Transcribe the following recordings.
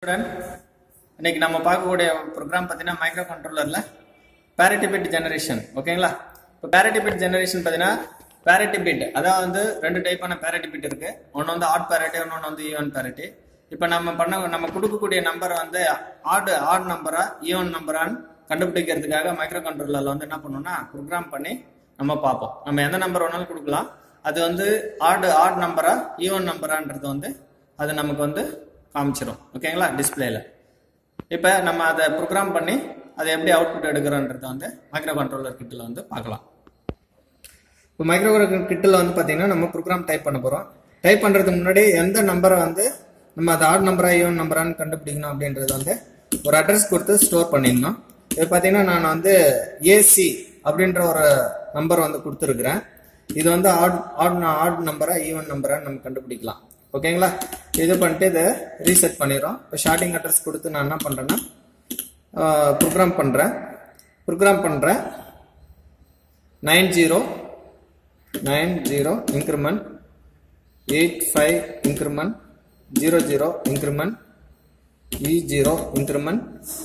student இன்னைக்கு நம்ம பார்க்கக்கூடிய ப்ரோக்ராம் பார்த்தீங்கன்னா மைக்ரோ கண்ட்ரோலரில் பேரிட்டி பிட் ஜெனரேஷன் ஓகேங்களா இப்போ பேரிட்டி பிட் ஜெனரேஷன் பார்த்தீங்கன்னா பேரிட்டி பிட் அதாவது வந்து ரெண்டு டைப்பான பேரிட்டி பிட் இருக்கு ஒன்று வந்து ஆட் பேரிட்டி இன்னொன்று வந்து ஈவன் பேரிட்டி இப்போ நம்ம பண்ண நம்ம கொடுக்கக்கூடிய நம்பர் வந்து ஆட் ஆட் நம்பரா ஈவன் நம்பரான்னு கண்டுபிடிக்கிறதுக்காக மைக்ரோ கண்ட்ரோலரில் வந்து என்ன பண்ணோம்னா ப்ரோக்ராம் பண்ணி நம்ம பார்ப்போம் நம்ம எந்த நம்பர் வேணாலும் கொடுக்கலாம் அது வந்து ஆட் ஆட் நம்பரா ஈவன் நம்பரான்றது வந்து அது நமக்கு வந்து காமிச்சிடும் ஓகேங்களா டிஸ்பிளேல இப்போ நம்ம அதை ப்ரோக்ராம் பண்ணி அதை எப்படி அவுட்புட் எடுக்கிறோன்றதை வந்து மைக்ரோ கண்ட்ரோலர் கிட்டில் வந்து பார்க்கலாம் இப்போ மைக்ரோ கிட்டில் வந்து பார்த்தீங்கன்னா நம்ம ப்ரோக்ராம் டைப் பண்ண போகிறோம் டைப் பண்ணுறதுக்கு முன்னாடி எந்த நம்பரை வந்து நம்ம அது ஆட் நம்பரா ஈவன் நம்பரான்னு கண்டுபிடிக்கணும் அப்படின்றது வந்து ஒரு அட்ரஸ் கொடுத்து ஸ்டோர் பண்ணிடணும் இது பார்த்தீங்கன்னா நான் வந்து ஏசி அப்படின்ற ஒரு நம்பர் வந்து கொடுத்துருக்குறேன் இது வந்து ஆட் ஆட் ஆட் நம்பரா ஈவன் நம்பரான்னு நம்ம கண்டுபிடிக்கலாம் ஓகேங்களா இது பண்ணிட்டு இதை ரீசெட் பண்ணிடுறோம் இப்போ ஷார்ட்டிங் அட்ரஸ் கொடுத்து நான் என்ன பண்ணுறேன்னா ப்ரோக்ராம் பண்ணுறேன் ப்ரோக்ராம் பண்ணுறேன் nine zero nine zero increment eight five increment zero zero increment E zero increment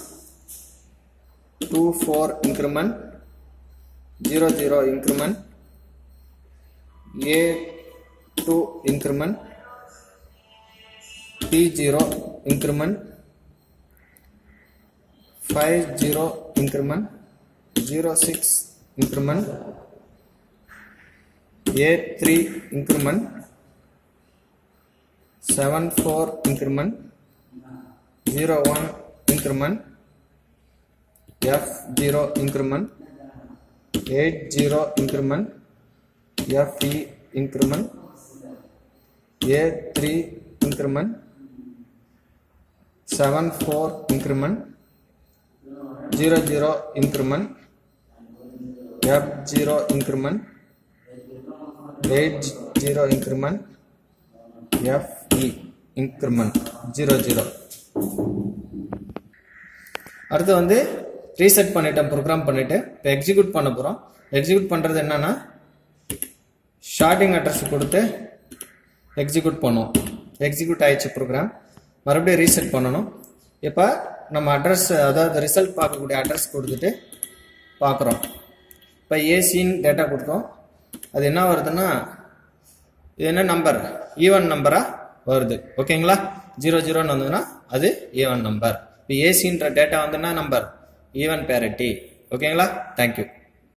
two four increment zero zero increment A two increment P0 increment 50 increment 06 increment A3 increment 74 increment 01 increment F0 increment 80 increment FE increment A3 increment 7 4 increment 0 0 increment F 0 increment 8 0 increment F E increment 0 0 அடுத்து வந்து reset பண்ணிட்டேன் program பண்ணிட்டு இப்போ execute பண்ண போகிறோம் execute பண்ணுறது என்னன்னா starting address கொடுத்து எக்ஸிக்யூட் பண்ணுவோம் எக்ஸிக்யூட் ஆயிடுச்சு ப்ரோக்ராம் மறுபடியும் ரீசெட் பண்ணணும் இப்போ நம்ம அட்ரஸ் அதாவது ரிசல்ட் பார்க்கக்கூடிய அட்ரஸ் கொடுத்துட்டு பார்க்குறோம் இப்போ ஏசின்னு டேட்டா கொடுத்தோம் அது என்ன வருதுன்னா இது என்ன நம்பர் ஈவன் நம்பராக வருது ஓகேங்களா ஜீரோ ஜீரோன்னு வந்ததுன்னா அது ஈவன் நம்பர் இப்போ ஏசின்ற டேட்டா வந்து என்ன நம்பர் ஈவன் பேரிட்டி ஓகேங்களா தேங்க்யூ